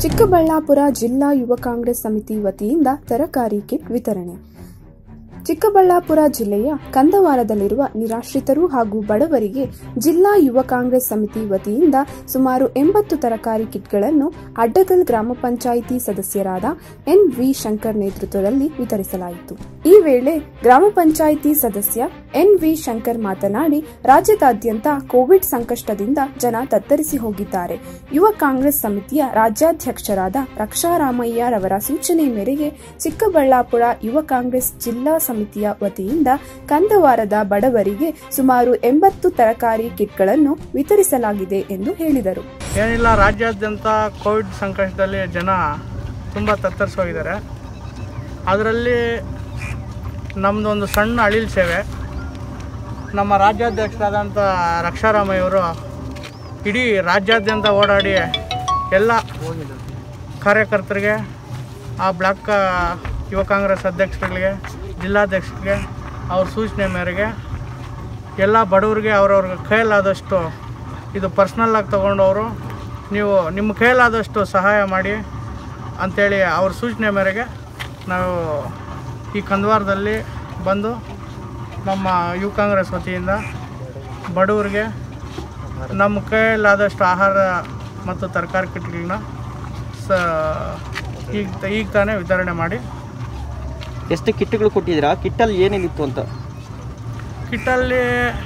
ಚಿಕ್ಕಬಳ್ಳಾಪುರ ಜಿಲ್ಲಾ ಯುವ ಕಾಂಗ್ರೆಸ್ ಸಮಿತಿ ವತಿಯಿಂದ ತರಕಾರಿ ಕಿಟ್ ವಿತರಣೆ ಚಿಕ್ಕಬಳ್ಳಾಪುರ ಜಿಲ್ಲೆಯ ಕಂದವಾರದಲ್ಲಿರುವ ನಿರಾಶ್ರಿತರು ಹಾಗೂ ಬಡವರಿಗೆ ಜಿಲ್ಲಾ ಯುವ ಕಾಂಗ್ರೆಸ್ ಸಮಿತಿ ವತಿಯಿಂದ ಸುಮಾರು ಎಂಬತ್ತು ತರಕಾರಿ ಕಿಟ್ಗಳನ್ನು ಅಡ್ಡಗಲ್ ಗ್ರಾಮ ಪಂಚಾಯಿತಿ ಸದಸ್ಯರಾದ ಎನ್ ವಿ ಶಂಕರ್ ನೇತೃತ್ವದಲ್ಲಿ ವಿತರಿಸಲಾಯಿತು ಈ ವೇಳೆ ಗ್ರಾಮ ಪಂಚಾಯಿತಿ ಸದಸ್ಯ ಎನ್ ವಿ ಶಂಕರ್ ಮಾತನಾಡಿ ರಾಜ್ಯದಾದ್ಯಂತ ಕೋವಿಡ್ ಸಂಕಷ್ಟದಿಂದ ಜನ ತತ್ತರಿಸಿ ಹೋಗಿದ್ದಾರೆ ಯುವ ಕಾಂಗ್ರೆಸ್ ಸಮಿತಿಯ ರಾಜ್ಯಾಧ್ಯಕ್ಷರಾದ ರಕ್ಷಾರಾಮಯ್ಯ ರವರ ಸೂಚನೆ ಮೇರೆಗೆ ಚಿಕ್ಕಬಳ್ಳಾಪುರ ಯುವ ಕಾಂಗ್ರೆಸ್ ಜಿಲ್ಲಾ ಸಮಿತಿಯ ವತಿಯಿಂದ ಕಂದವಾರದ ಬಡವರಿಗೆ ಸುಮಾರು ಎಂಬತ್ತು ತರಕಾರಿ ಕಿಟ್ಗಳನ್ನು ವಿತರಿಸಲಾಗಿದೆ ಎಂದು ಹೇಳಿದರು ಏನಿಲ್ಲ ರಾಜ್ಯಾದ್ಯಂತ ಕೋವಿಡ್ ಸಂಕಷ್ಟದಲ್ಲಿ ಜನ ತುಂಬ ತತ್ತರಿಸೋಗಿದ್ದಾರೆ ಅದರಲ್ಲಿ ನಮ್ಮದೊಂದು ಸಣ್ಣ ಅಳಿಲ್ ಸೇವೆ ನಮ್ಮ ರಾಜ್ಯಾಧ್ಯಕ್ಷರಾದಂಥ ರಕ್ಷಾರಾಮಯ್ಯವರು ಇಡೀ ರಾಜ್ಯಾದ್ಯಂತ ಓಡಾಡಿ ಎಲ್ಲ ಕಾರ್ಯಕರ್ತರಿಗೆ ಆ ಬ್ಲಾಕ್ ಯುವ ಕಾಂಗ್ರೆಸ್ ಅಧ್ಯಕ್ಷರುಗಳಿಗೆ ಜಿಲ್ಲಾಧ್ಯಕ್ಷರಿಗೆ ಅವ್ರ ಸೂಚನೆ ಮೇರೆಗೆ ಎಲ್ಲ ಬಡವರಿಗೆ ಅವ್ರವ್ರ ಕೈಯಲ್ಲಾದಷ್ಟು ಇದು ಪರ್ಸ್ನಲ್ಲಾಗಿ ತೊಗೊಂಡು ಅವರು ನೀವು ನಿಮ್ಮ ಕೈಯಲ್ಲಾದಷ್ಟು ಸಹಾಯ ಮಾಡಿ ಅಂಥೇಳಿ ಅವ್ರ ಸೂಚನೆ ಮೇರೆಗೆ ನಾವು ಈ ಕಂದವಾರದಲ್ಲಿ ಬಂದು ನಮ್ಮ ಯುವ ಕಾಂಗ್ರೆಸ್ ವತಿಯಿಂದ ಬಡವರಿಗೆ ನಮ್ಮ ಕೈಯಲ್ಲಾದಷ್ಟು ಆಹಾರ ಮತ್ತು ತರಕಾರಿ ಕಿಟ್ಗಳನ್ನ ಸ ಈಗ ಈಗ ತಾನೇ ವಿತರಣೆ ಮಾಡಿ ಎಷ್ಟು ಕಿಟ್ಗಳು ಕೊಟ್ಟಿದ್ದೀರಾ ಕಿಟ್ಟಲ್ಲಿ ಏನೇನಿತ್ತು ಅಂತ ಕಿಟ್ಟಲ್ಲಿ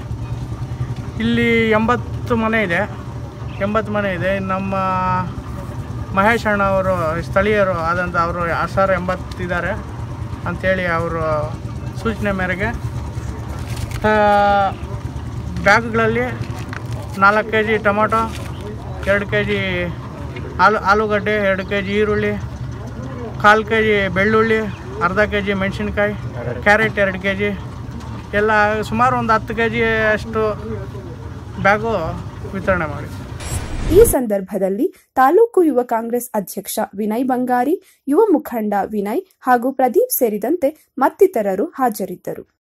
ಇಲ್ಲಿ ಎಂಬತ್ತು ಮನೆ ಇದೆ ಎಂಬತ್ತು ಮನೆ ಇದೆ ನಮ್ಮ ಮಹೇಶ್ ಅಣ್ಣ ಅವರು ಸ್ಥಳೀಯರು ಆದಂಥ ಅವರು ಸಾವಿರ ಎಂಬತ್ತಿದ್ದಾರೆ ಅಂಥೇಳಿ ಅವರು ಸೂಚನೆ ಮೇರೆಗೆ ಆ, ಬ್ಯಾಗ್ಗಳಲ್ಲಿ ನಾಲ್ಕು ಕೆ ಜಿ ಟೊಮೊಟೊ ಎರಡು ಕೆ ಜಿ ಆಲು ಆಲೂಗಡ್ಡೆ ಎರಡು ಕೆ ಜಿ ಈರುಳ್ಳಿ ಕಾಲು ಕೆ ಜಿ ಬೆಳ್ಳುಳ್ಳಿ ಅರ್ಧ ಕೆ ಜಿ ಮೆಣಸಿನ್ಕಾಯಿ ಕ್ಯಾರೆಟ್ ಎರಡು ಕೆ ಜಿ ಎಲ್ಲ ಸುಮಾರು ಒಂದು ಹತ್ತು ಕೆ ಜಿ ಅಷ್ಟು ಬ್ಯಾಗು ವಿತರಣೆ ಮಾಡಿ ಈ ಸಂದರ್ಭದಲ್ಲಿ ತಾಲೂಕು ಯುವ ಕಾಂಗ್ರೆಸ್ ಅಧ್ಯಕ್ಷ ವಿನಯ್ ಬಂಗಾರಿ ಯುವ ಮುಖಂಡ ವಿನಯ್ ಹಾಗೂ ಪ್ರದೀಪ್ ಸೇರಿದಂತೆ ಮತ್ತಿತರರು ಹಾಜರಿದ್ದರು